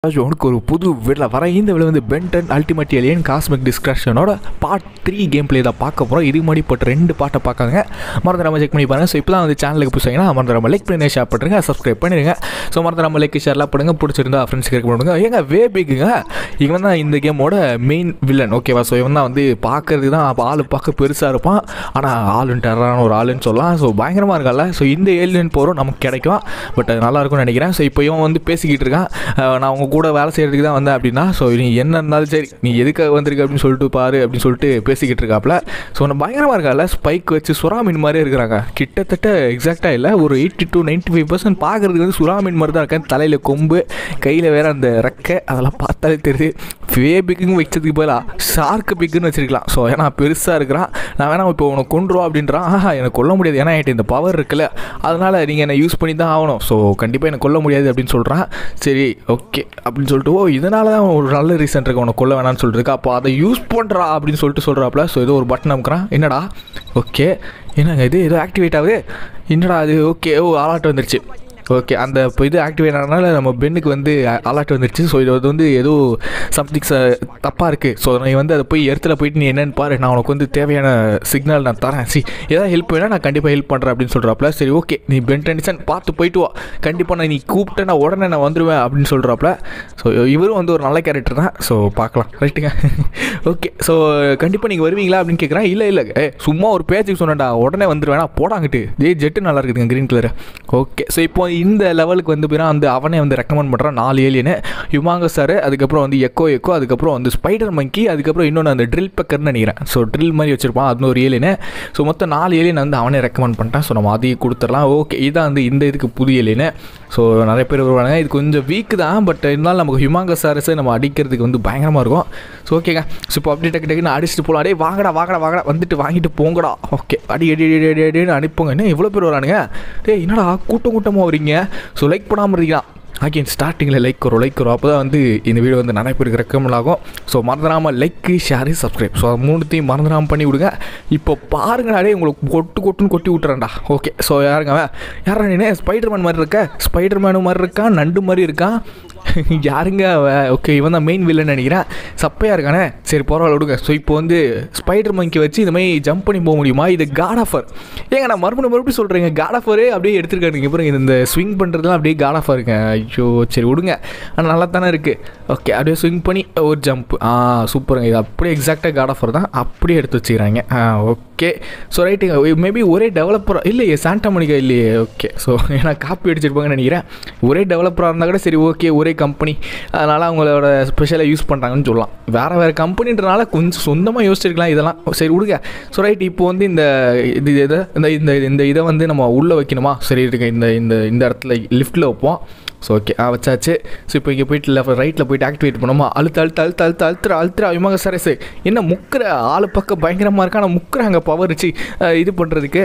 உனக்கு ஒரு புது வீடில் வர இந்த வீடியோ வந்து பென்டன் அல்டிமேட் ஏலியன் காஸ்மிக் டிஸ்கஷனோட பார்ட் த்ரீ கேம் பிளே தான் பார்க்க போகிறோம் இது மாதிரி போட்டு ரெண்டு பாட்டை பார்க்காங்க மறந்துடாம செக் பண்ணி பாருங்க ஸோ இப்போ தான் வந்து சேனலுக்கு புதுசாங்கன்னா மறந்துடாம லைக் பண்ணி ஷேர் பண்ணுறேங்க சப்ஸ்கிரைப் பண்ணிடுங்க ஸோ மறந்துடாம லைக் ஷேர்லாம் பண்ணுங்க பிடிச்சிருந்தா ஃப்ரெண்ட்ஸ் கேட்க பண்ணுங்க ஏங்க வே பிக்குங்க இவன் தான் இந்த கேமோட மெயின் வில்லன் ஓகேவா ஸோ இவன் தான் வந்து பார்க்கறதுக்கு தான் அப்போ ஆள் பார்க்க பெருசாக இருப்பான் ஆனால் ஆளுன்னு டெரரான ஒரு ஆளுன்னு சொல்லலாம் ஸோ பயங்கரமாக இருக்கல ஸோ இந்த ஏலியன் போகிறோம் நமக்கு கிடைக்கும் பட் அது நல்லா இருக்கும்னு நினைக்கிறேன் ஸோ இப்போ இவன் வந்து பேசிக்கிட்டு இருக்கான் அஹ் நான் உங்க கூட வேலை செய்கிறதுக்கு தான் வந்தேன் அப்படின்னா ஸோ நீ என்ன இருந்தாலும் சரி நீ எதுக்காக வந்திருக்க அப்படின்னு சொல்லிட்டு பாரு அப்படின்னு சொல்லிட்டு பேசிக்கிட்டு இருக்காப்புல ஸோ நான் பயங்கரமாக இருக்கால ஸ்பைக் வச்சு சுறா மீன் மாதிரியே இருக்கிறாங்க கிட்டத்தட்ட எக்ஸாக்டாக இல்லை ஒரு eighty to ninety five percent பார்க்குறதுக்கு வந்து சுறா மீன் மாதிரி தான் இருக்கேன் தலையில் கொம்பு கையில் வேற அந்த ரெக்கை அதெல்லாம் பார்த்தாலே தெரியுது ஃபே பிக்குன்னு வச்சதுக்கு பதிலாக ஷார்க்கு பிக்குன்னு வச்சிருக்கலாம் ஸோ ஏன்னா பெருசாக இருக்கிறான் நான் வேணா இப்போ உனக்கு கொண்டுருவோம் அப்படின்றான் ஆஹா எனக்கு கொல்ல முடியாது ஏன்னா என்கிட்ட இந்த பவர் இருக்குல்ல அதனால் நீங்கள் என்னை யூஸ் பண்ணி தான் ஆகணும் ஸோ கண்டிப்பாக எனக்கு கொல்ல முடியாது அப்படின்னு சொல்கிறான் சரி ஓகே அப்படின்னு சொல்லிட்டு ஓ இதனால தான் ஒரு நல்ல ரீசன் இருக்கு உனக்கு கொல்ல வேணாம்னு சொல்லிட்டு அப்போ அதை யூஸ் பண்ணுறா அப்படின்னு சொல்லிட்டு சொல்கிறாப்புல ஸோ ஏதோ ஒரு பட்டன் அமுக்குறான் என்னடா ஓகே என்னங்க இது ஏதோ ஆக்டிவேட் ஆகுது என்னடா அது ஓகே ஓ அலாட் வந்துருச்சு ஓகே அந்த இப்போ இது ஆக்டிவேட் ஆனதுனால நம்ம பெண்ணுக்கு வந்து அலர்ட் வந்துருச்சு ஸோ இது வந்து ஏதோ சம்திங் தப்பாக இருக்குது ஸோ நீ வந்து அதை போய் இடத்துல போயிட்டு நீ என்னென்னு பாரு நான் உனக்கு வந்து தேவையான சிக்னல் நான் தரேன் சி ஏதாவது ஹெல்ப் வேணால் நான் கண்டிப்பாக ஹெல்ப் பண்ணுறேன் அப்படின்னு சொல்கிறாப்புல சரி ஓகே நீ பென் டென்ஷன் பார்த்து போயிட்டு வா கண்டிப்பாக நான் நீ கூப்பிட்டு நான் உடனே நான் வந்துடுவேன் அப்படின்னு சொல்கிறாப்புல ஸோ இவரும் வந்து ஒரு நல்ல கேரக்டர் தான் ஸோ பார்க்கலாம் ரைட்டுங்க ஓகே ஸோ கண்டிப்பாக நீங்கள் வருவீங்களா அப்படின்னு கேட்குறேன் இல்லை இல்லை ஏ சும்மா ஒரு பேச்சுக்கு சொன்னேன்டா உடனே வந்துடுவேனா போடாங்கிட்டு ஜே ஜெட்டு நல்லா இருக்குதுங்க க்ரீன் கலர் ஓகே ஸோ இப்போ இந்த லெவலுக்கு வந்து போயினா வந்து அவனே வந்து ரெக்கமெண்ட் பண்ணுறான் நாலு ஏலியனு யுமாங்க சார் அதுக்கப்புறம் வந்து எக்கோ எக்கோ அதுக்கப்புறம் வந்து ஸ்பைடர் மங்கி அதுக்கப்புறம் இன்னொன்று அந்த ட்ரில் பெக்கர்னு நினைக்கிறேன் ஸோ ட்ரில் மாதிரி வச்சிருப்பான் அது ஒரு ஏலியனு ஸோ மொத்தம் நாலு ஏலியன் வந்து அவனே ரெக்கமெண்ட் பண்ணிட்டான் ஸோ நம்ம அதையும் கொடுத்துடலாம் ஓகே இதான் வந்து இந்த இதுக்கு புது ஏலியனு ஸோ நிறைய பேர் வருவாங்க இது கொஞ்சம் வீக் தான் பட் இருந்தாலும் நமக்கு ஹிமாங்க சாரஸை நம்ம அடிக்கிறதுக்கு வந்து பயங்கரமாக இருக்கும் ஸோ ஓகேங்க ஸோ இப்போ அப்படி டக்கு டக்குன்னு அடிச்சுட்டு போகலாம் அடே வாங்கடா வாங்கடா வாங்கடா வந்துட்டு வாங்கிட்டு போங்கடா ஓகே அடி அடி அடி அடி அடின்னு அனுப்புங்க என்ன இவ்வளோ பேர் வரானுங்க டேய் என்னடா கூட்டம் கூட்டமாக வரீங்க ஸோ லைக் பண்ணாமல் இருக்கீங்களா அகேன் ஸ்டார்டிங்கில் லைக் வரும் லைக் வரும் அப்போ தான் வந்து இந்த வீடியோ வந்து நிறைய பேருக்கு ரெக்கமெண்ட் ஆகும் ஸோ மறந்துடாமல் லைக்கு ஷேரு சப்ஸ்கிரைப் ஸோ மூணுத்தையும் மறந்துடாமல் பண்ணி விடுங்க இப்போ பாருங்கடே உங்களுக்கு கொட்டு கொட்டுன்னு கொட்டி விட்டுறேன்டா ஓகே ஸோ யாருங்க அவன் யாரா நீ ஸ்பைடர் மேன் மாதிரி இருக்க ஸ்பைடர் மேனு மாதிரி இருக்கான் நண்டு மாதிரி இருக்கான் யாருங்க அவன் ஓகே இவன் தான் மெயின் வில்லன் நினைக்கிறேன் சப்பையாக இருக்கானே சரி பரவாயில்ல விடுங்க ஸோ இப்போ வந்து ஸ்பைடர் மங்கி வச்சு இந்த மாதிரி ஜம்ப் பண்ணி போக முடியுமா இது காட் ஆஃபர் ஏங்க நான் மறுபடியும் மறுபடியும் சொல்கிறேங்க காட் ஆஃபரே அப்படியே எடுத்துருக்கானுங்க பாருங்க இந்த ஸ்விங் பண்ணுறதுலாம் அப்படியே காட் ஆஃபர் இருக்கேன் ஐயோ சரி விடுங்க ஆனால் நல்லா தானே இருக்குது ஓகே அப்படியே ஸ்விங் பண்ணி ஒரு ஜம்ப் ஆ சூப்பருங்க இது அப்படியே எக்ஸாக்டாக காட் ஆஃபர் தான் அப்படியே எடுத்து வச்சுக்கிறாங்க ஆ ஓகே ஸோ ரைட்டுங்க மேபி ஒரே டெவலப்பர் இல்லையே சாண்டா மணிக்கா இல்லையே ஓகே ஸோ ஏன்னா காப்பி அடிச்சிருப்பாங்கன்னு நினைக்கிறேன் ஒரே டெவலப்பராக இருந்தால் கூட சரி ஓகே ஒரே கம்பெனி அதனால் அவங்களோட ஸ்பெஷலாக யூஸ் பண்ணுறாங்கன்னு சொல்லலாம் வேறு வேறு கம்பெனின்றனால கொஞ்சம் சொந்தமாக யோசிச்சிருக்கலாம் இதெல்லாம் சரி விடுங்க ஸோ ரைட் இப்போ வந்து இந்த இது இதை இந்த இந்த இந்த இதை வந்து நம்ம உள்ளே வைக்கணுமா சரி இருக்கு இந்த இந்த இந்த இடத்துல லிஃப்ட்டில் வைப்போம் ஸோ ஓகே ஆ வச்சாச்சு ஸோ இப்போ இங்கே போயிட்டு லெஃப்ட் ரைட்டில் போயிட்டு ஆக்டிவேட் பண்ணுமா அழுத்து அழுத்து அழுத்து அழுத்து அழுத்துற அழுத்துற இவங்க சரி சரி என்ன முக்கிற ஆள் பக்கம் பயங்கரமாக இருக்கா ஆனால் முக்குறாங்க பவர் வச்சு இது பண்ணுறதுக்கு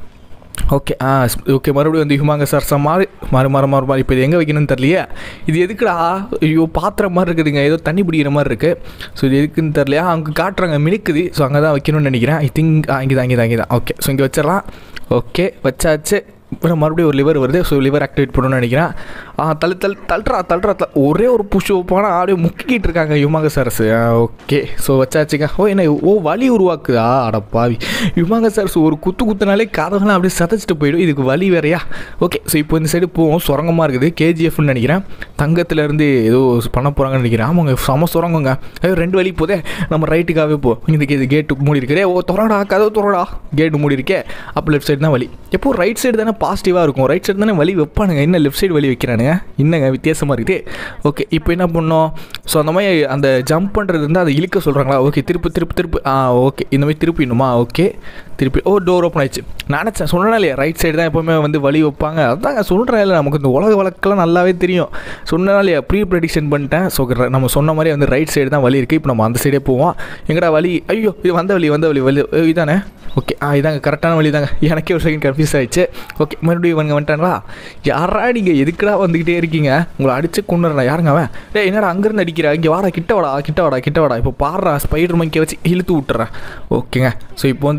ஓகே ஆ ஓகே மறுபடியும் வந்து ஹிமாங்க சார் மாறி மாறு மாறு மாறு மாறி இப்போ இது எங்கே வைக்கணும்னு தெரியலையே இது எதுக்குடா ஐயோ பாத்திரம் மாதிரி இருக்குதுங்க ஏதோ தண்ணி பிடிக்கிற மாதிரி இருக்குது ஸோ இது எதுக்குன்னு தெரியலையா அங்கே காட்டுறாங்க மினுக்குது ஸோ அங்கே தான் வைக்கணும்னு நினைக்கிறேன் ஐ திங்க் இங்கே தான் இங்கே தான் இங்கே தான் ஓகே ஸோ இங்கே வச்சிடலாம் ஓகே வச்சாச்சு அப்புறம் மறுபடியும் ஒரு லிவர் வருது ஸோ லிவர் ஆக்டிவேட் பண்ணணும்னு நினைக்கிறேன் ஆ தள்ளு தள் தள்ளுறா தள்ளுறா த ஒரே ஒரு புஷ் வைப்பானா அப்படியே முக்கிக்கிட்டு இருக்காங்க யுமாங்க சரஸ் ஓகே ஸோ வச்சாச்சுங்க ஓ என்ன ஓ வலி உருவாக்குதா அட பாவி யுமாங்க சரஸ் ஒரு குத்து குத்துனாலே கதவெல்லாம் அப்படியே சதைச்சிட்டு போயிடும் இதுக்கு வலி வேறையா ஓகே ஸோ இப்போ இந்த சைடு போவோம் சுரங்கமாக இருக்குது கேஜிஎஃப்னு நினைக்கிறேன் தங்கத்துலேருந்து ஏதோ பண்ண போகிறாங்கன்னு நினைக்கிறேன் ஆமாங்க செம சுரங்கங்க ஐயோ ரெண்டு வழி போதே நம்ம ரைட்டுக்காகவே போ இந்த இது கேட்டு மூடி இருக்கிறே ஓ துறடா கதவு துறடா கேட்டு மூடி இருக்கே அப்போ லெஃப்ட் சைடு தான் வழி எப்போ ரைட் சைடு தானே பாசிட்டிவாக இருக்கும் ரைட் சைடு தானே வழி வைப்பானுங்க என்ன லெஃப்ட் சைடு வழி வைக்கிறானுங்க என்னங்க வித்தியாசமாக இருக்குது ஓகே இப்போ என்ன பண்ணோம் ஸோ அந்த மாதிரி அந்த ஜம்ப் பண்ணுறது இருந்தால் அதை இழுக்க சொல்கிறாங்களா ஓகே திருப்பு திருப்பு திருப்பு ஆ ஓகே இந்த மாதிரி திருப்பிடணுமா ஓகே திருப்பி ஓ டோர் ஓப்பன் ஆயிடுச்சு நினச்சேன் சொன்னேன் இல்லையா ரைட் சைடு தான் எப்போவுமே வந்து வழி வைப்பாங்க அதாங்க சொல்கிறேன் இல்லை நமக்கு இந்த உலக வழக்கெல்லாம் நல்லாவே தெரியும் சொன்னாலே இல்லையா ப்ரீ ப்ரெடிக்ஷன் பண்ணிட்டேன் ஸோ நம்ம சொன்ன மாதிரி வந்து ரைட் சைடு தான் வழி இருக்குது இப்போ நம்ம அந்த சைடே போவோம் எங்கடா வழி ஐயோ இது வந்த வழி வந்த வழி வழி இதானே ஓகே ஆ இதாங்க கரெக்டான வழி தாங்க எனக்கே ஒரு செகண்ட் கன்ஃபியூஸ் ஆயிடுச்சு ஓகே மறுபடியும் இவங்க வந்துட்டாங்களா யாரா நீங்கள் எதுக்குடா வந்துக்கிட்டே இருக்கீங்க உங்களை அடிச்சு கொண்டுறா யாருங்க அவன் டே என்னடா அங்கேருந்து அடிக்கிறா இங்கே வாடா கிட்ட வாடா கிட்ட வாடா கிட்ட வாடா இப்போ பாடுறா ஸ்பைடர் மங்கிய வச்சு இழுத்து விட்டுறேன் ஓகேங்க ஸோ இப்போ வந்து இன்னும் நிறைய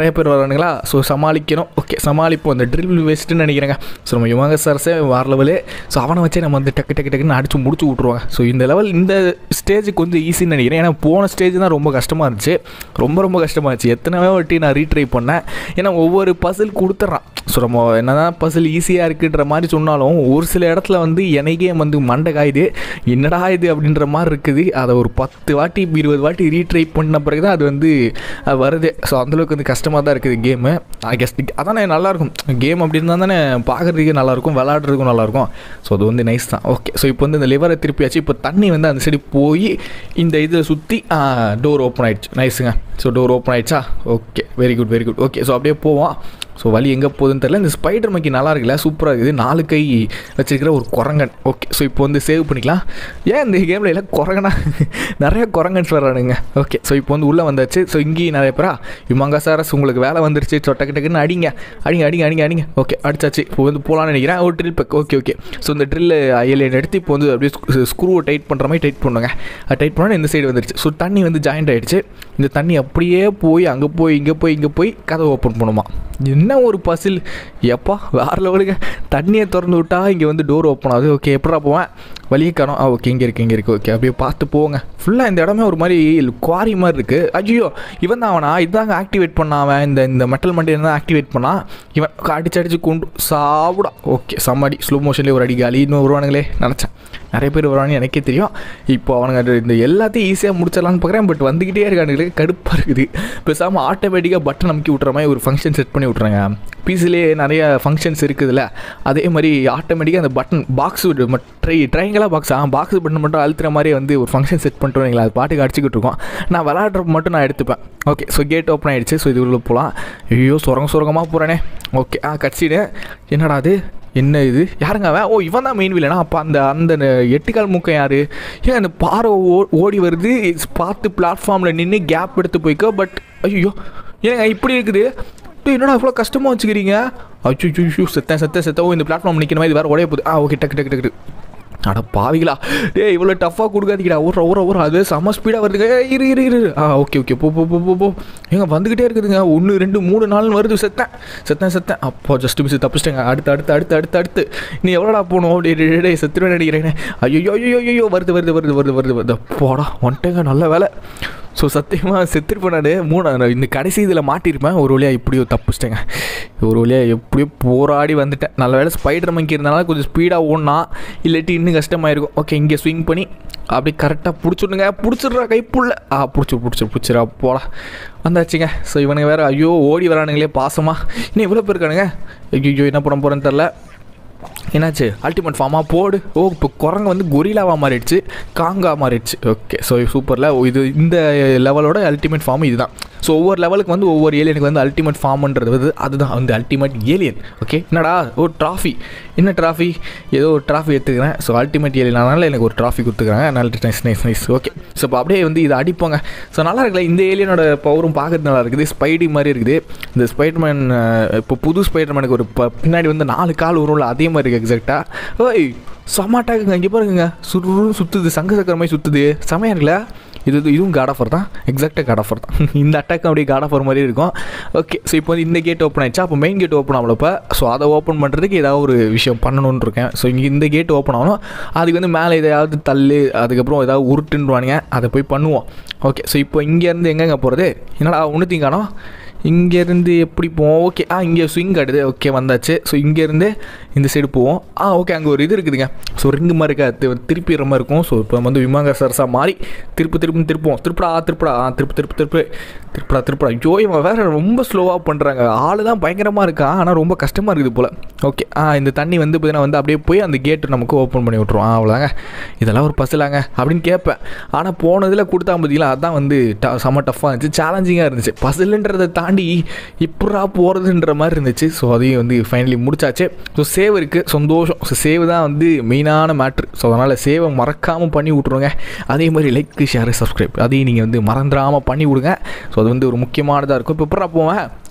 நிறைய பேர் வரானுங்களா ஸோ சமாளிக்கணும் ஓகே சமாளிப்போம் அந்த ட்ரில் வேஸ்ட்டுன்னு நினைக்கிறேங்க ஸோ நம்ம யுவங்க சரஸே வேற லெவலு ஸோ அவனை வச்சே நம்ம வந்து டக்கு டக்கு டக்குன்னு அடிச்சு முடிச்சு விட்ருவாங்க ஸோ இந்த லெவல் இந்த ஸ்டேஜுக்கு வந்து ஈஸின்னு நினைக்கிறேன் ஏன்னா போன ஸ்டேஜ் தான் ரொம்ப கஷ்டமாக இருந்துச்சு ரொம்ப ரொம்ப கஷ்டமாக இருந்துச்சு எத்தனை வாட்டி நான் ரீட்ரை பண்ணேன் ஏன்னா ஒவ்வொரு பசில் கொடுத்துட்றான் ஸோ நம்ம என்ன தான் பசில் ஈஸியாக இருக்குன்ற மாதிரி சொன்னாலும் ஒரு சில இடத்துல வந்து எனக்கே வந்து மண்டை காயுது என்னடா இது அப்படின்ற மாதிரி இருக்குது அதை ஒரு பத்து வாட்டி இருபது வாட்டி ரீட்ரை பண்ண பிறகு தான் அது வந்து அது வருது ஸோ அந்தளவுக்கு வந்து கஷ்டமாக தான் இருக்குது கேமு கெஸ் அதானே நல்லாயிருக்கும் கேம் அப்படி இருந்தால் தானே பார்க்குறதுக்கு நல்லாயிருக்கும் விளாட்றதுக்கும் நல்லாயிருக்கும் ஸோ அது வந்து நைஸ் தான் ஓகே ஸோ இப்போ வந்து இந்த லிவரை திருப்பியாச்சு இப்போ தண்ணி வந்து அந்த சைடு போய் இந்த இதில் சுற்றி டோர் ஓப்பன் ஆயிடுச்சு நைஸுங்க ஸோ டோர் ஓப்பன் ஆயிடுச்சா okay very good very good okay so அப்படியே போவோம் ஸோ வழி எங்கே போகுதுன்னு தெரியல இந்த ஸ்பைடர் மக்கி நல்லா இருக்குல்ல சூப்பராக இருக்குது நாலு கை வச்சிருக்கிற ஒரு குரங்கன் ஓகே ஸோ இப்போ வந்து சேவ் பண்ணிக்கலாம் ஏன் இந்த கேமில் எல்லாம் குரங்கனா நிறைய குரங்கன்ஸ் வர்றானுங்க ஓகே ஸோ இப்போ வந்து உள்ளே வந்தாச்சு ஸோ இங்கேயும் நிறைய பேரா இவங்க சாரஸ் உங்களுக்கு வேலை வந்துருச்சு ஸோ டக்கு டக்குன்னு அடிங்க அடிங்க அடிங்க அடிங்க அடிங்க ஓகே அடிச்சாச்சு இப்போ வந்து போகலான்னு நினைக்கிறேன் ஒரு drill pack okay okay so இந்த ட்ரில் ஏலியன் எடுத்து இப்போ வந்து அப்படியே ஸ்க்ரூவை டைட் பண்ணுற மாதிரி டைட் பண்ணுங்க டைட் பண்ணோன்னா இந்த சைடு வந்துருச்சு ஸோ தண்ணி வந்து ஜாயிண்ட் ஆகிடுச்சு இந்த தண்ணி அப்படியே போய் அங்கே போய் இங்கே போய் இங்கே போய் கதவை ஓப்பன் பண்ணுமா என்ன ஒரு பசில் எப்பா வேறு லெவலுங்க தண்ணியை திறந்து விட்டா இங்கே வந்து டோர் ஓப்பன் ஆகுது ஓகே எப்படா போவேன் வழியே காணும் ஆ ஓகே இங்கே இருக்குது இங்கே இருக்குது ஓகே அப்படியே பார்த்து போங்க ஃபுல்லாக இந்த இடமே ஒரு மாதிரி குவாரி மாதிரி இருக்குது ஐயோ இவன் தான் அவனா இதாங்க ஆக்டிவேட் பண்ணாவன் இந்த இந்த மெட்டல் மண்டியை தான் ஆக்டிவேட் பண்ணான் இவன் அடிச்சு அடிச்சு கொண்டு சாப்பிடா ஓகே செம்மடி ஸ்லோ மோஷன்லேயே ஒரு அடி காலி இன்னும் வருவானுங்களே நினச்சேன் நிறைய பேர் வருவானு எனக்கே தெரியும் இப்போ அவனுங்க அது இந்த எல்லாத்தையும் ஈஸியாக முடிச்சிடலான்னு பார்க்குறேன் பட் வந்துக்கிட்டே இருக்கானுங்களுக்கு கடுப்பாக இருக்குது பேசாமல் ஆட்டோமேட்டிக்காக பட்டன் அமுக்கி விட்ற மாதிரி ஒரு ஃபங்க்ஷன் செட் பண்ணி விட்றாங்க பிசிலே நிறைய ஃபங்க்ஷன்ஸ் இருக்குதுல்ல அதே மாதிரி ஆட்டோமேட்டிக்காக அந்த பட்டன் பாக்ஸ் ட்ரை ட்ரைங்கலாக பாக்ஸ் ஆ பாக்ஸ் பட்டன் மட்டும் அழுத்துற மாதிரி வந்து ஒரு ஃபங்க்ஷன் செட் பண்ணிட்டு வைங்களா அது பாட்டுக்கு அடிச்சுக்கிட்டு இருக்கோம் நான் விளாட்றப்ப மட்டும் நான் எடுத்துப்பேன் ஓகே ஸோ கேட் ஓப்பன் ஆகிடுச்சு ஸோ இது உள்ள போகலாம் ஐயோ சுரங்க சுரங்கமாக போகிறேனே ஓகே ஆ கட்சிடு என்னடா அது என்ன இது யாருங்க அவன் ஓ இவன் தான் மெயின் வில்லனா அப்போ அந்த அந்த எட்டுக்கால் மூக்கம் யார் ஏன் அந்த பாறை ஓ ஓடி வருது பார்த்து பிளாட்ஃபார்மில் நின்று கேப் எடுத்து போய்க்கோ பட் ஐயோ ஏங்க இப்படி இருக்குது டேய், என்னடா இவ்வளோ கஷ்டமாக வச்சுக்கிறீங்க அச்சோ ஐயோ செத்தேன் செத்தேன் செத்தேன் ஓ இந்த பிளாட்ஃபார்ம் நிற்கிற மாதிரி இது வேறு உடைய போகுது ஆ ஓகே டக்கு டக்கு டக்கு அட பாவிகளா டேய் இவ்வளோ டஃப்பாக கொடுக்காதீங்கடா ஒரு ஒரு ஒரு அது செம்ம ஸ்பீடாக வருதுங்க ஏய், இரு இரு இரு ஆ ஓகே ஓகே போ போ போ போ போ ஏங்க வந்துக்கிட்டே இருக்குதுங்க ஒன்று ரெண்டு மூணு நாள் வருது செத்தேன் செத்தேன் செத்தேன் அப்போ ஜஸ்ட் மிஸ் தப்பிச்சிட்டேங்க அடுத்து அடுத்து அடுத்து அடுத்து அடுத்து நீ எவ்வளோடா போகணும் டே டே, டே, டே செத்துருவேன் நினைக்கிறேன் ஐயோ ஐயோ ஐயோ வருது வருது வருது வருது வருது வருது போடா வந்துட்டேங்க நல்ல வேலை ஸோ சத்தியமாக செத்துருப்பேன் நான் மூணு நான் இந்த கடைசி இதில் மாட்டியிருப்பேன் ஒரு வழியாக எப்படியோ தப்பிச்சிட்டேங்க ஒரு வழியாக எப்படியோ போராடி வந்துட்டேன் நல்ல வேலை ஸ்பைடர் மங்கி இருந்தனால கொஞ்சம் ஸ்பீடாக ஓடனா இல்லாட்டி இன்னும் கஷ்டமாயிருக்கும் ஓகே இங்கே ஸ்விங் பண்ணி அப்படி கரெக்டாக பிடிச்சிடுங்க பிடிச்சிடுறா கைப்புள்ள ஆ பிடிச்சி பிடிச்சி பிடிச்சிடா போடா வந்தாச்சுங்க ஸோ இவனுங்க வேறு ஐயோ ஓடி வரானுங்களே பாசமாக இன்னும் இவ்வளோ பேர் இருக்கானுங்க ஐயோ என்ன பண்ண போகிறேன்னு தெரில என்னாச்சு அல்டிமேட் ஃபார்மாக போடு ஓ இப்போ குரங்கு வந்து கொரிலாவாக மாறிடுச்சு காங்கா மாறிடுச்சு ஓகே ஸோ சூப்பரில் இது இந்த லெவலோட அல்டிமேட் ஃபார்ம் இதுதான் ஸோ ஒவ்வொரு லெவலுக்கு வந்து ஒவ்வொரு ஏலியனுக்கு வந்து அல்டிமேட் ஃபார்ம்ன்றது வந்து அதுதான் வந்து அல்டிமேட் ஏலியன் ஓகே என்னடா ஓ ட்ராஃபி என்ன ட்ராஃபி ஏதோ ஒரு ட்ராஃபி எடுத்துக்கிறேன் ஸோ அல்டிமேட் ஏலியன் அதனால் எனக்கு ஒரு ட்ராஃபி கொடுத்துக்கிறாங்க நல்ல nice nice nice okay so இப்போ அப்படியே வந்து இதை அடிப்போங்க ஸோ நல்லா இருக்குல்ல இந்த ஏலியனோட பவரும் பார்க்கறது நல்லா இருக்குது ஸ்பைடி மாதிரி இருக்குது இந்த ஸ்பைடர்மேன் இப்போ புது ஸ்பைடர்மேனுக்கு ஒரு ப- பின்னாடி வந்து நாலு கால் வரும்ல அதே மாதிரி இருக்குது எக்ஸாக்டாக ஓய் செம்மாட்டாக்குங்க இங்கே பாருங்க சுருன்னு சுற்றுது சங்க சக்கர மாதிரி சுற்றுது செமையாக இருக்குல்ல இது இது- இதுவும் காட் ஆஃபர் தான் எக்ஸாக்டாக காட் ஆஃபர் தான் இந்த அட்டாக் அப்படியே காட் ஆஃபர் மாதிரி இருக்கும் ஓகே ஸோ இப்போ வந்து இந்த கேட் ஓப்பன் ஆயிடுச்சா அப்போ மெயின் கேட் ஓப்பன் ஆகலப்போ ஸோ அதை ஓப்பன் பண்ணுறதுக்கு ஏதாவது ஒரு விஷயம் பண்ணணும்னு இருக்கேன் ஸோ இங்கே இந்த கேட் ஓப்பன் ஆகணும் அதுக்கு வந்து மேலே எதையாவது தள்ளு அதுக்கப்புறம் ஏதாவது உருட்டுன்னுவானுங்க அதை போய் பண்ணுவோம் ஓகே ஸோ இப்போ இங்கேருந்து எங்கெங்க போகிறது என்னடா ஒன்று காணோம் இங்கேருந்து எப்படி போவோம் ஓகே ஆ இங்கே ஸ்விங் காட்டுது ஓகே வந்தாச்சு ஸோ இங்கேருந்து இந்த சைடு போவோம் ஆ ஓகே அங்கே ஒரு இது இருக்குதுங்க ஸோ ரிங்கு மாதிரி இருக்கா தி- திருப்பிடுற மாதிரி இருக்கும் ஸோ இப்போ வந்து விமாங்க சரசா மாறி திருப்பு திருப்பு திருப்போம் திருப்படா திருப்படா ஆ திருப்பு திருப்பு திருப்பு திருப்படா திருப்படா ஐயோ இவன் வேற ரொம்ப ஸ்லோவாக பண்ணுறாங்க ஆள் தான் பயங்கரமாக இருக்கா ஆனால் ரொம்ப கஷ்டமாக இருக்குது போல் ஓகே ஆ இந்த தண்ணி வந்து பார்த்தீங்கன்னா வந்து அப்படியே போய் அந்த கேட்டு நமக்கு ஓப்பன் பண்ணி விட்ருவோம் ஆ, அவ்வளோதாங்க இதெல்லாம் ஒரு பஸ்ஸிலாங்க அப்படின்னு கேட்பேன் ஆனால் போனதில் கொடுத்தா பார்த்தீங்களா அதான் வந்து ட செம்ம டஃப்பாக இருந்துச்சு சேலஞ்சிங்காக இருந்துச்சு பசிலுன்றதை தாண்டி இப்படா போகிறதுன்ற மாதிரி இருந்துச்சு ஸோ அதையும் வந்து ஃபைனலி முடிச்சாச்சு ஸோ சேவ் இருக்குது சந்தோஷம் ஸோ சேவ் தான் வந்து மெயினான மேட்ரு ஸோ அதனால் சேவை மறக்காமல் பண்ணி விட்ருங்க அதே மாதிரி லைக் ஷேர் சப்ஸ்கிரைப் அதையும் நீங்கள் வந்து மறந்துடாமல் பண்ணி விடுங்க ஸோ அது வந்து ஒரு முக்கியமானதாக இருக்கும் இப்போ எப்படா போவேன்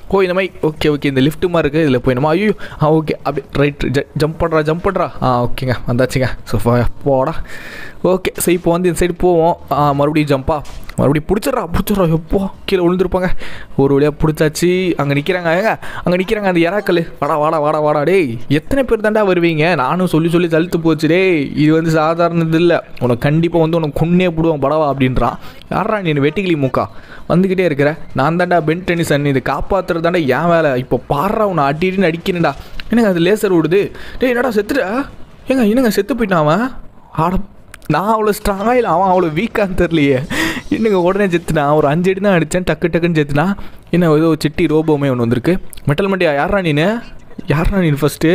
ஓ இந்த மாதிரி ஓகே ஓகே இந்த லிஃப்ட்டு மாதிரி இருக்குது இதில் போயிடுமா ஐயோ ஆ ஓகே அப்படி ரைட் ஜம்ப் பண்ணுறா ஜம்ப் பண்ணுறா ஆ ஓகேங்க வந்தாச்சுங்க ஸோ போடா ஓகே ஸோ இப்போ வந்து இந்த சைடு போவோம் ஆ மறுபடியும் ஜம்பா மறுபடியும் பிடிச்சிட்றா பிடிச்சிட்றா எப்போ கீழே விழுந்துருப்பாங்க ஒரு வழியாக பிடிச்சாச்சு அங்கே நிற்கிறாங்க ஏங்க அங்கே நிற்கிறாங்க அந்த இறாக்கல் வாடா வாடா வாடா வாடா டேய் எத்தனை பேர் தாண்டா வருவீங்க நானும் சொல்லி சொல்லி தழுத்து போச்சு டேய் இது வந்து சாதாரணது இல்லை உனக்கு கண்டிப்பாக வந்து உனக்கு கொன்னே போடுவோம் படவா அப்படின்றான் யாரா நீ வெட்டிக்கிளி மூக்கா வந்துக்கிட்டே இருக்கிற நான் தாண்டா பென் டென்னிஸ் அண்ணி இது காப்பாற்றுறது தாண்டா ஏன் வேலை இப்போ பாடுறா உன்னை அடி அடின்னு அடிக்கிறேன்டா என்னங்க அது லேசர் விடுது டேய் என்னடா செத்துட்டா ஏங்க என்னங்க செத்து போயிட்டான் அவன் ஆட நான் அவ்வளோ ஸ்ட்ராங்காக இல்லை அவன் அவ்வளோ வீக்கான்னு தெரிலையே என்னங்க உடனே செத்துனா ஒரு அஞ்சு அடி தான் அடித்தேன் டக்கு டக்குன்னு செத்துனா என்ன ஏதோ சிட்டி ரோபோமே ஒன்று வந்திருக்கு மெட்டல் மண்டியா யாரா நீனு யாரா நீ ஃபஸ்ட்டு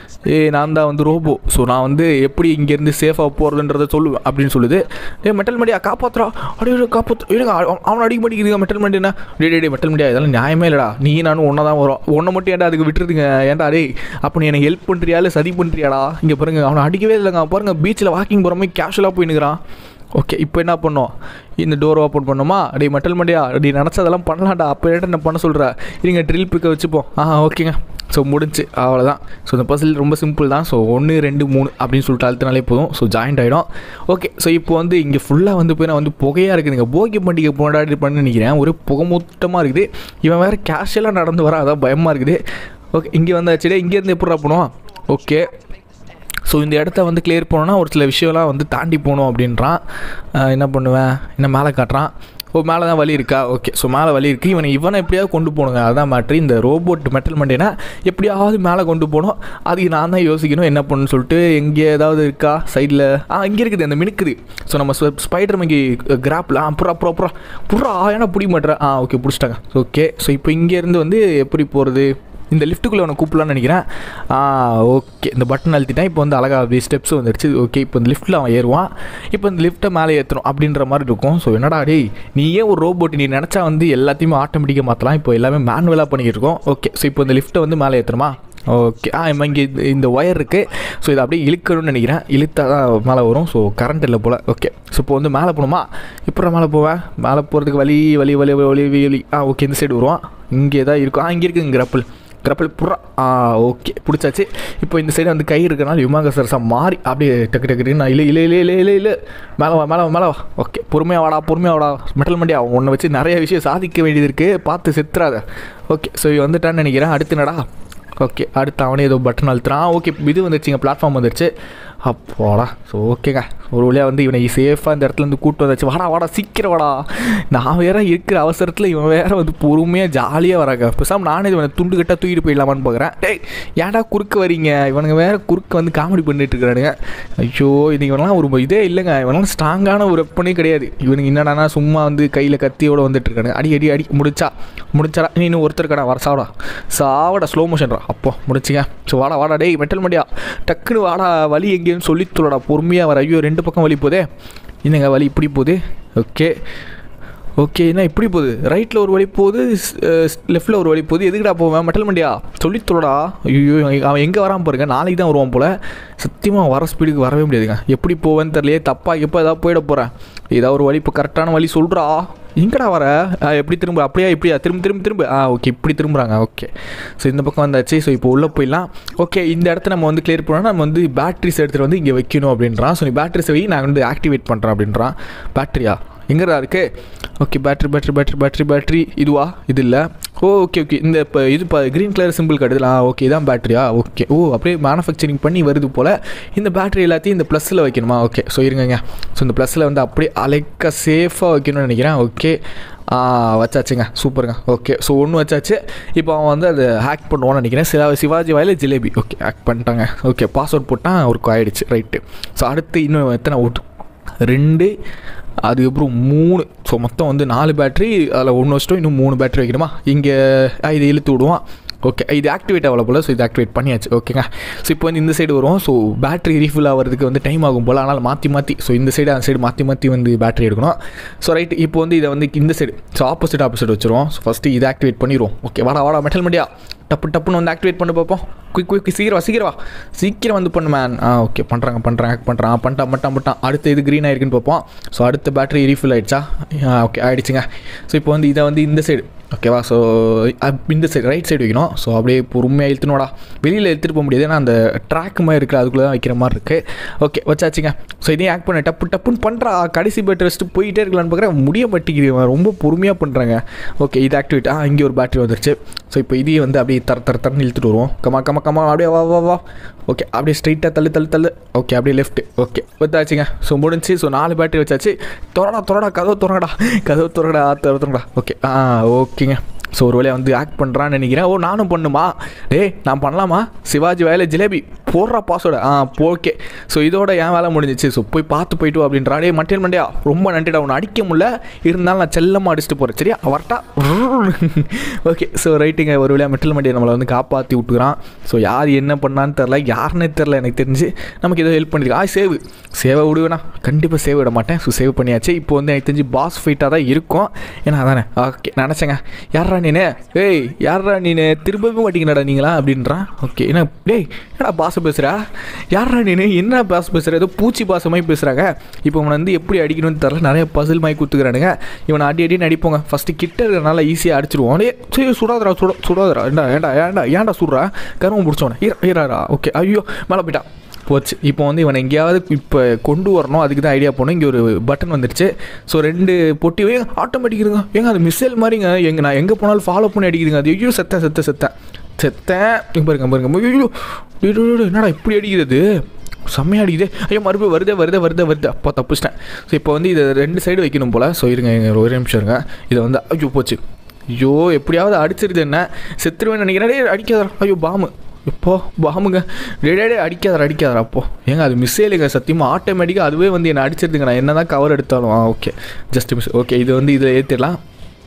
ஏ நான் தான் வந்து ரோபோ ஸோ நான் வந்து எப்படி இங்கேருந்து சேஃபாக போகிறதுன்றதை சொல்லுவேன் அப்படின்னு சொல்லுது ஏ மெட்டல் மண்டியா காப்பாத்துறா அப்படியே காப்பாற்று எனக்கு அவனை அடிக்க மாட்டேங்கிறீங்க மெட்டல் மண்டினா டே டே டே மெட்டல் மண்டியா இதெல்லாம் நியாயமே இல்லைடா நீ நானும் ஒன்றா தான் வரும் ஒன்றை மட்டும் ஏன்டா அதுக்கு விட்டுருதுங்க ஏன்டா டேய் அப்போ நீ எனக்கு ஹெல்ப் பண்ணுறியா இல்லை சதி பண்ணுறியாடா இங்கே பாருங்க அவனை அடிக்கவே இல்லைங்க அவன் பாருங்க பீச்சில் வாக்கிங் போகிற மாதிரி கேஷுவலாக போயினுக்கிறான் ஓகே இப்போ என்ன பண்ணோம் இந்த டோர் ஓப்பன் பண்ணோமா டேய் மெட்டல் மண்டியா நீ நினச்சதெல்லாம் பண்ணலாம்டா அப்போ என்ன பண்ண சொல்கிற இருங்க ட்ரில் பிக்கை வச்சுப்போம் ஆ ஓகேங்க ஸோ முடிஞ்சு அவ்வளோதான் ஸோ இந்த பசில் ரொம்ப சிம்பிள் தான் ஸோ ஒன்று ரெண்டு மூணு அப்படின்னு சொல்லிட்டு அழுத்தினாலே போதும் ஸோ ஜாயிண்ட் ஆகிடும் ஓகே ஸோ இப்போ வந்து இங்கே ஃபுல்லாக வந்து போய் நான் வந்து புகையாக இருக்குதுங்க போகி பண்டிகை கொண்டாடி பண்ணி நினைக்கிறேன் ஒரு புகமூட்டமாக இருக்குது இவன் வேறு கேஷுவலாக நடந்து வர அதான் பயமாக இருக்குது ஓகே இங்கே வந்தாச்சுடே இங்கேருந்து எப்படா போனோம் ஓகே ஸோ இந்த இடத்த வந்து கிளியர் பண்ணோன்னா ஒரு சில விஷயம்லாம் வந்து தாண்டி போகணும் அப்படின்றான் அஹ் என்ன பண்ணுவேன் என்ன மேலே காட்டுறான் ஓ மேலே தான் வழி இருக்கா ஓகே ஸோ மேலே வழி இருக்குது இவனை இவனை எப்படியாவது கொண்டு போகணுங்க அதான் மேட்ரு இந்த ரோபோட் மெட்டல் மண்டேனா எப்படியாவது மேலே கொண்டு போகணும் அதுக்கு நான் தான் யோசிக்கணும் என்ன பண்ணணும்னு சொல்லிட்டு எங்கே ஏதாவது இருக்கா சைடில் ஆ இங்கே இருக்குது அந்த மினுக்குது ஸோ நம்ம ஸ்பைடர் மங்கி கிராப்பில் ஆ புறா புறா புறா புறா ஏன்னா பிடிக்க மாட்டேறேன் ஆ ஓகே பிடிச்சிட்டாங்க ஓகே ஸோ இப்போ இங்கேருந்து வந்து எப்படி போகிறது இந்த லிஃப்ட்டுக்குள்ளே உனக்கு கூப்பிடலான்னு நினைக்கிறேன் ஆ ஓகே இந்த பட்டன் அழுத்திட்டேன் இப்போ வந்து அழகாக அப்படி ஸ்டெப்ஸ் வந்துடுச்சு ஓகே இப்போ இந்த லிஃப்ட்டில் அவன் ஏறுவான் இப்போ இந்த லிஃப்ட்டை மேலே ஏற்றணும் அப்படின்ற மாதிரி இருக்கும் ஸோ என்னடா டேய் நீ ஏன் ஒரு ரோபோட் நீ நினச்சா வந்து எல்லாத்தையுமே ஆட்டோமேட்டிக்காக மாற்றலாம் இப்போ எல்லாமே மேனுவலாக பண்ணிக்கிட்டு இருக்கோம் ஓகே ஸோ இப்போ இந்த லிஃப்ட்டை வந்து மேலே ஏற்றணுமா ஓகே ஆ இம்மா இங்கே இந்த- இந்த ஒயர் இருக்குது ஸோ இதை அப்படியே இழுக்கணும்னு நினைக்கிறேன் இழுத்தா தான் மேலே வரும் ஸோ கரண்ட் இல்லை போல் ஓகே ஸோ இப்போ வந்து மேலே போகணுமா இப்போ மேலே போவேன் மேலே போகிறதுக்கு வழி வழி வழி வழி வழி ஆ ஓகே இந்த சைடு வருவான் இங்கே தான் இருக்கும் ஆ இங்கே இருக்குங்க கிரப்பிள் கிரப்பிள் புறா ஆ ஓகே பிடிச்சாச்சு இப்போ இந்த சைடு வந்து கை இருக்கனால யுமாங்க சரசா மாறி அப்படியே டக்கு டக்கு டக்குன்னு நான் இல்லை இல்லை இல்லை இல்லை இல்லை இல்லை மேலே வா மேலே வா மேலே வா ஓகே பொறுமையாக வாடா பொறுமையாக வாடா மெட்டல் மண்டியா உன்னை வச்சு நிறைய விஷயம் சாதிக்க வேண்டியது இருக்குது பார்த்து செத்துறாத ஓகே ஸோ வந்துட்டான்னு நினைக்கிறேன் அடுத்து என்னடா ஓகே அடுத்து அவனே ஏதோ பட்டன் அழுத்துறான் ஓகே இது வந்துருச்சுங்க பிளாட்ஃபார்ம் வந்துருச்சு அப்போடா ஸோ ஓகேங்க ஒரு வழியாக வந்து இவனை சேஃபாக இந்த இடத்துல இருந்து கூட்டு வந்தாச்சு வாடா வாடா சீக்கிரம் வாடா நான் வேற இருக்கிற அவசரத்தில் இவன் வேற வந்து பொறுமையாக ஜாலியாக வராங்க பேசாமல் நானே இவனை துண்டு கட்டாக தூக்கிட்டு போயிடலாமான்னு பார்க்குறேன் டேய் ஏன்டா குறுக்க வரீங்க இவனுங்க வேற குறுக்க வந்து காமெடி பண்ணிட்டு இருக்கிறானுங்க ஐயோ இது இவனெல்லாம் ஒரு இதே இல்லைங்க இவனெல்லாம் ஸ்ட்ராங்கான ஒரு வெப்பனே கிடையாது இவனுக்கு என்னடானா சும்மா வந்து கையில் கத்தியோட வந்துட்டு இருக்கானுங்க அடி அடி அடி முடிச்சா முடிச்சாடா நீ இன்னும் ஒருத்தர் கடா வர சாவடா சாவடா ஸ்லோ மோஷன்டா அப்போ முடிச்சிங்க ஸோ வாடா வாடா டேய் மெட்டல் மண்டியா டக்குன்னு வாடா வலி எங்கேன்னு சொல்லி சொல்லடா பொறுமையாக வர ஐயோ ரெண்டு பக்கம் வலி போதே என்னங்க வலி இப்படி போகுது ஓகே ஓகே என்ன இப்படி போகுது ரைட்டில் ஒரு வழி போகுது லெஃப்ட்டில் ஒரு வழி போகுது எதுக்குடா போவேன் மெட்டல் மண்டியா சொல்லி சொல்லடா ஐயோ அவன் எங்கே வரான் பாருங்க நாளைக்கு தான் வருவான் போல் சத்தியமாக வர ஸ்பீடுக்கு வரவே முடியாதுங்க எப்படி போவேன்னு தெரியலையே தப்பாக எப்போ ஏதாவது போயிட போகிறேன் ஏதாவது ஒரு வழி இப்போ கரெக்டான வழி சொல்கிறா எங்கடா வர ஆ, எப்படி திரும்ப அப்படியா இப்படியா திரும்ப திரும்ப திரும்ப ஆ ஓகே இப்படி திரும்புகிறாங்க ஓகே ஸோ இந்த பக்கம் வந்தாச்சு ஸோ இப்போ உள்ளே போயிடலாம் ஓகே இந்த இடத்த நம்ம வந்து கிளியர் பண்ணோம்னா நம்ம வந்து பேட்டரிஸ் எடுத்துகிட்டு வந்து இங்கே வைக்கணும் அப்படின்றான் ஸோ நீ பேட்டரிஸ் வை நான் வந்து ஆக்டிவேட் பண்ணுறேன் அப்படின்றான் பேட்டரியா எங்கடா இருக்கு okay battery battery battery battery battery இதுவா இது இல்லை ஓ ஓகே ஓகே இந்த இப்போ இது இப்போ க்ரீன் கலர் சிம்பிள் காட்டுதுல ஆ ஓகே இதான் பேட்டரியா ஓகே ஓ அப்படியே மேனுஃபேக்சரிங் பண்ணி வருது போல் இந்த பேட்டரி எல்லாத்தையும் இந்த ப்ளஸில் வைக்கணுமா ஓகே ஸோ இருங்கங்க ஸோ இந்த ப்ளஸில் வந்து அப்படியே அலைக்க சேஃபாக வைக்கணும்னு நினைக்கிறேன் ஓகே ஆ வச்சாச்சுங்க சூப்பருங்க ஓகே ஸோ ஒன்று வச்சாச்சு இப்போ அவன் வந்து அதை ஹேக் பண்ணுவான்னு நினைக்கிறேன் சிவா சிவாஜி வாயில் ஜிலேபி ஓகே ஹேக் பண்ணிட்டாங்க ஓகே பாஸ்வேர்ட் போட்டால் அவருக்கு ஆயிடுச்சு ரைட்டு ஸோ அடுத்து இன்னும் எத்தனை ஓட்டு ரெண்டு அதுக்கப்புறம் மூணு ஸோ மொத்தம் வந்து நாலு பேட்டரி அதில் ஒன்று வச்சிட்டோம் இன்னும் மூணு பேட்டரி வைக்கணுமா இங்கே இது இழுத்து விடுவான் ஓகே இது ஆக்டிவேட் ஆகல போல் ஸோ இது ஆக்டிவேட் பண்ணியாச்சு ஓகேங்க ஸோ இப்போ வந்து இந்த சைடு வரும் ஸோ பேட்டரி ரீஃபில் ஆகிறதுக்கு வந்து டைம் ஆகும் போல் அதனால் மாற்றி மாற்றி ஸோ இந்த சைடு அந்த சைடு மாற்றி மாற்றி வந்து பேட்டரி எடுக்கணும் ஸோ ரைட் இப்போ வந்து இதை வந்து இந்த சைடு ஸோ ஆப்போசிட் ஆப்போசிட் வச்சுருவோம் ஸோ ஃபஸ்ட்டு இதை ஆக்டிவேட் பண்ணிடுவோம் ஓகே வாடா வாடா மெட்டல் மீடியா டப்பு டப்புன்னு வந்து ஆக்டிவேட் பண்ணி பார்ப்போம் குயிக் குயிக் சீக்கிரம் வா, சீக்கிரம் வா சீக்கிரம் வந்து பண்ணு மேன் ஆ ஓகே பண்ணுறாங்க பண்ணுறாங்க பண்ணுறான் பண்ணிட்டான் பண்ணிட்டான் பண்ணிட்டான் அடுத்து இது க்ரீன் ஆயிருக்குன்னு பார்ப்போம் ஸோ அடுத்த பேட்டரி ரீஃபில் ஆயிடுச்சா ஓகே ஆயிடுச்சுங்க ஸோ இப்போ வந்து இதை வந்து இந்த சைடு ஓகேவா ஸோ இந்த சைடு ரைட் சைடு வைக்கணும் ஸோ அப்படியே பொறுமையாக இழுத்துனோடா வெளியில் எடுத்துகிட்டு போக முடியாது ஏன்னா அந்த ட்ராக் மாதிரி இருக்குது அதுக்குள்ளே தான் வைக்கிற மாதிரி இருக்குது ஓகே வச்சாச்சுங்க ஸோ இதையும் ஆக்ட் பண்ண டப்பு டப்புன்னு பண்ணுறா கடைசி பேட்டரி வச்சுட்டு போயிட்டே இருக்கலான்னு பார்க்குறேன் முடிய மாட்டேங்குது ரொம்ப பொறுமையாக பண்ணுறாங்க ஓகே இது ஆக்டிவேட் ஆ இங்கே ஒரு பேட்டரி வந்துருச்சு ஸோ இப்போ இதையும் வந்து அப்படியே தர தர தரன்னு இழுத்துட்டு வருவோம் கமா கமா கமா அப்படியே வா வா வா ஓகே அப்படியே ஸ்ட்ரைட்டாக தள்ளு தள்ளு தள்ளு ஓகே அப்படியே லெஃப்ட் ஓகே வச்சாச்சுங்க ஸோ முடிஞ்சு ஸோ நாலு பேட்டரி வச்சாச்சு திறடா திறடா கதவு திறங்கடா கதவு திறங்கடா திற திறங்கடா ஓகே ஆ ஓகேங்க ஸோ ஒரு வேலையை வந்து ஆக்ட் பண்ணுறான்னு நினைக்கிறேன் ஓ நானும் பண்ணுமா டேய் நான் பண்ணலாமா சிவாஜி வேலை ஜிலேபி போடுறா பாஸ்வேர்டு ஆ ஓகே ஸோ இதோட என் வேலை முடிஞ்சிச்சு ஸோ போய் பார்த்து போயிட்டு வா அப்படின்றா டே மட்டியல் மண்டியா ரொம்ப நன்றிடா உன்னை அடிக்க முடியல இருந்தாலும் நான் செல்லமாக அடிச்சுட்டு போகிறேன் சரியா வரட்டா ஓகே ஸோ ரைட்டுங்க ஒரு வேலையாக மெட்டல் மண்டியை நம்மளை வந்து காப்பாற்றி விட்டுக்கிறான் ஸோ யார் என்ன பண்ணான்னு தெரில யாருன்னே தெரில எனக்கு தெரிஞ்சு நமக்கு ஏதோ ஹெல்ப் பண்ணிருக்கு ஆ சேவ் சேவை விடுவேண்ணா கண்டிப்பாக சேவ் விட மாட்டேன் ஸோ சேவ் பண்ணியாச்சு இப்போ வந்து எனக்கு தெரிஞ்சு பாஸ் ஃபைட்டாக தான் இருக்கும் ஏன்னா அதானே ஓகே நினச்சேங்க யாரா நீனு ஏய் யாரா நீனு திரும்பவே மாட்டீங்கடா நீங்களா அப்படின்றான் ஓகே என்ன டேய் என்னடா பாச பேசுகிறா யாரா நீனு என்ன பாஸ் பேசுகிற ஏதோ பூச்சி பாச மாதிரி பேசுகிறாங்க இப்போ இவனை வந்து எப்படி அடிக்கணும்னு தெரில நிறைய பசில் மாதிரி குத்துக்கிறானுங்க இவனை அடி அடின்னு அடிப்போங்க ஃபஸ்ட்டு கிட்ட இருக்கிறனால ஈஸியாக அடிச்சிருவோம் டே சரி சுடாதரா சுட சுடாதரா ஏண்டா ஏண்டா ஏண்டா ஏன்டா சுடுறா கருவம் பிடிச்சவனே ஈரா ஈராரா ஓகே ஐயோ மேலே போயிட்டான் போச்சு இப்போ வந்து இவனை எங்கேயாவது இப்போ கொண்டு வரணும் அதுக்கு தான் ஐடியா போகணும் இங்கே ஒரு பட்டன் வந்துருச்சு ஸோ ரெண்டு பொட்டி ஏங்க ஆட்டோமேட்டிக் இருங்க ஏங்க அது மிஸ்ஸைல் மாதிரிங்க எங்க நான் எங்கே போனாலும் ஃபாலோ பண்ணி அடிக்குதுங்க அது ஐயோ செத்த செத்த செத்த செத்தேன் இங்க பாருங்க பாருங்க ஐயோ டேய், டேய், டேய், என்னடா இப்படி அடிக்குது அது செம்மையாக அடிக்குது ஐயோ மறுபடியும் வருதே வருதே வருதே வருது அப்போ தப்பிச்சிட்டேன் ஸோ இப்போ வந்து இதை ரெண்டு சைடு வைக்கணும் போல் ஸோ இருங்க இருங்க, ஒரு நிமிஷம் இருங்க இதை வந்து ஐயோ போச்சு ஐயோ எப்படியாவது அடிச்சிருது என்ன செத்துருவேன்னு நினைக்கிறேன் டேய் அடிக்காதரா ஐயோ பாமு இப்போ பாமுங்க டே டே டே அடிக்காதரா அடிக்காதரா அப்போ ஏங்க அது மிஸ் இல்லைங்க சத்தியமாக ஆட்டோமேட்டிக்காக அதுவே வந்து என்னை அடிச்சிருதுங்க நான் என்ன தான் கவர் எடுத்தாலும் ஆ ஓகே ஜஸ்ட் மிஸ் ஓகே இது வந்து இதில் ஏற்றிடலாம்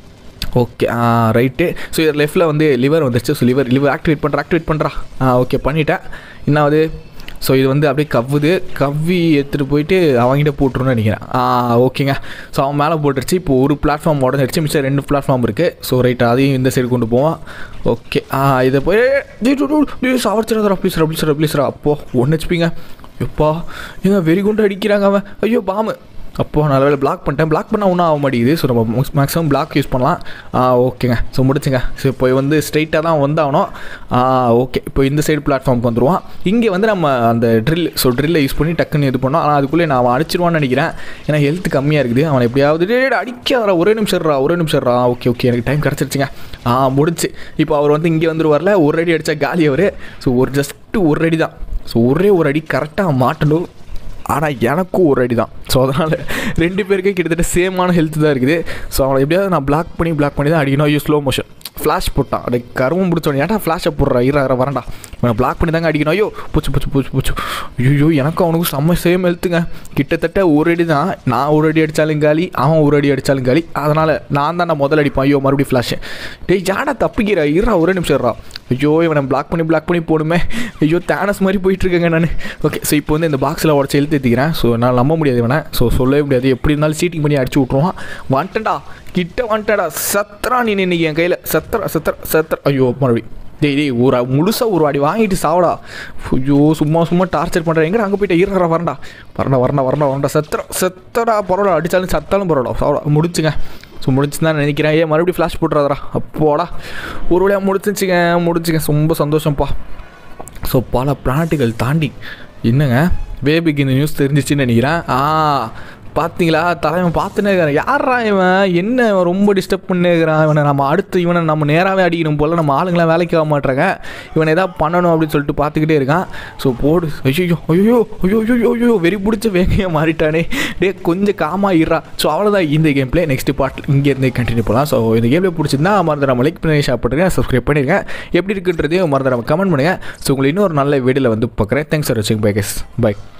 ஓகே ஆ ரைட்டு ஸோ இதில் லெஃப்ட்டில் வந்து லிவர் வந்துருச்சு ஸோ லிவர் லிவர் ஆக்டிவேட் பண்ணுறா ஆக்டிவேட் பண்ணுறா ஆ ஓகே பண்ணிட்டேன் என்னாவது ஸோ இது வந்து அப்படியே கவ்வுது கவ்வி எடுத்துகிட்டு போயிட்டு அவங்ககிட்ட போட்டுருன்னு நினைக்கிறேன் ஆ ஓகேங்க ஸோ அவன் மேலே போட்டுருச்சு இப்போ ஒரு பிளாட்ஃபார்ம் உடஞ்சிருச்சு மிச்சம் ரெண்டு பிளாட்ஃபார்ம் இருக்குது ஸோ ரைட் அதையும் இந்த சைடு கொண்டு போவான் ஓகே ஆ இதை போய் சவர்ச்சிரா ப்ளீஸ்ரா ப்ளீஸ்ரா ப்ளீஸ்ரா அப்போ ஒன்று ஹெச்பிங்க எப்பா ஏங்க வெறி குண்டு அடிக்கிறாங்க அவன் ஐயோ பாமு அப்போ நல்ல வேலை பிளாக் பண்ணிட்டேன் பிளாக் பண்ணால் ஒன்றும் ஆக மாட்டேங்குது ஸோ நம்ம மேக்ஸிமம் பிளாக் யூஸ் பண்ணலாம் ஆ ஓகேங்க ஸோ முடிச்சுங்க ஸோ இப்போ வந்து ஸ்ட்ரைட்டாக தான் வந்தாகணும் ஆ ஓகே இப்போ இந்த சைடு பிளாட்ஃபார்முக்கு வந்துடுவான் இங்கே வந்து நம்ம அந்த ட்ரில் ஸோ ட்ரில்லை யூஸ் பண்ணி டக்குன்னு இது பண்ணோம் ஆனால் அதுக்குள்ளே நான் அவன் அடிச்சிருவான்னு நினைக்கிறேன் ஏன்னா ஹெல்த் கம்மியாக இருக்குது அவனை எப்படியாவது டேய் டேய் அடிக்காதரா ஒரே நிமிஷம்ரா ஒரே நிமிஷம்ரா ஓகே ஓகே எனக்கு டைம் கிடச்சிருச்சுங்க ஆ முடிச்சு இப்போ அவர் வந்து இங்கே வந்துருவார்ல ஒரு அடி அடித்தா காலி அவர் ஸோ ஒரு ஜஸ்ட்டு ஒரு அடி தான் ஸோ ஒரே ஒரு அடி கரெக்டாக மாட்டணும் ஆனால் எனக்கும் ஒரு அடி தான் ஸோ அதனால் ரெண்டு பேருக்கே கிட்டத்தட்ட சேமான ஹெல்த் தான் இருக்குது ஸோ அவனை எப்படியாவது நான் பிளாக் பண்ணி பிளாக் பண்ணி தான் அடிக்கணும் ஐயோ ஸ்லோ மோஷன் ஃப்ளாஷ் போட்டான் அப்படியே கருவம் பிடிச்சோன்னு ஏன்டா ஃப்ளாஷை போடுறா இரா இரா வரண்டா இவனை பிளாக் பண்ணி தாங்க அடிக்கணும் ஐயோ பூச்சு பூச்சு பூச்சு பூச்சு ஐயோ எனக்கும் அவனுக்கும் செம்ம சேம் ஹெல்த்துங்க கிட்டத்தட்ட ஒரு அடி தான் நான் ஒரு அடி அடித்தாலும் காலி அவன் ஒரு அடி அடித்தாலும் காலி அதனால் நான் தான் நான் முதல்ல அடிப்பேன் ஐயோ மறுபடியும் ஃப்ளாஷு டேய் யாடா தப்பிக்கிறா இரா ஒரே நிமிஷம் இருறா ஐயோ இவனை பிளாக் பண்ணி பிளாக் பண்ணி போடுமே ஐயோ தேனஸ் மாதிரி போயிட்டுருக்கேங்க நான் ஓகே ஸோ இப்போ வந்து இந்த பாக்ஸில் உடச்சி எழுத்து ஏற்றிக்கிறேன் ஸோ என்னால் நம்ப முடியாது இவனை ஸோ சொல்லவே முடியாது எப்படி இருந்தாலும் சீட்டிங் பண்ணி அடிச்சு விட்ருவான் வந்துட்டா கிட்ட வந்துட்டடா சத்ரா நீ இன்னைக்கு என் கையில் சத்ரா சத்ரா சத்ரா ஐயோ மறுபடியும் டேய் டேய் ஒரு முழுசாக ஒரு அடி வாங்கிட்டு சாவடா ஐயோ சும்மா சும்மா டார்ச்சர் பண்ணுறேன் எங்கடா அங்கே போயிட்டு ஈரா வரண்டா வரண்டா வரண்டா வரண்டா வரண்டா சத்ரா சத்தடா பரவாயில்ல அடித்தாலும் சத்தாலும் பரவாயில்ல சாவடா முடிச்சுங்க ஸோ முடிச்சு தான் நினைக்கிறேன் ஏன் மறுபடியும் ஃப்ளாஷ் போட்டுறாதரா அப்போடா ஒரு வழியாக முடிச்சுச்சுங்க முடிச்சுங்க ரொம்ப சந்தோஷம்ப்பா ஸோ பல பிளாட்டுகள் தாண்டி என்னங்க பேபிக்கு இந்த நியூஸ் தெரிஞ்சிச்சுன்னு நினைக்கிறேன் ஆ பார்த்தீங்களா தலைவன் பார்த்துனே இருக்கிறான் யாரா இவன் என்ன இவன் ரொம்ப டிஸ்டர்ப் பண்ணிருக்கிறான் இவனை நம்ம அடுத்து இவனை நம்ம நேராகவே அடிக்கணும் போல் நம்ம ஆளுங்களாம் வேலைக்கு ஆக மாட்டாங்க இவனை எதாவது பண்ணணும் அப்படின்னு சொல்லிட்டு பார்த்துக்கிட்டே இருக்கான் ஸோ போடு ஐயோ ஐயோ ஐயோ ஐயோ ஐயோ வெறி பிடிச்ச வேகையாக மாறிட்டானே டே கொஞ்சம் காமா இருறா ஸோ அவ்வளோதான் இந்த கேம் பிளே நெக்ஸ்ட் பார்ட் இங்கேருந்தே கண்டினியூ பண்ணலாம் ஸோ இந்த கேம் பிளே பிடிச்சிருந்தா மறந்துடாம லைக் பண்ணி ஷேர் பண்ணுறேன் சப்ஸ்கிரைப் பண்ணிருக்கேன் எப்படி இருக்குன்றதையும் மறந்துடாம கமெண்ட் பண்ணுங்கள் ஸோ உங்களை இன்னொரு நல்ல வீடியோவில் வந்து பார்க்குறேன் தேங்க்ஸ் ஃபார் வாட்சிங் பை கெஸ் பை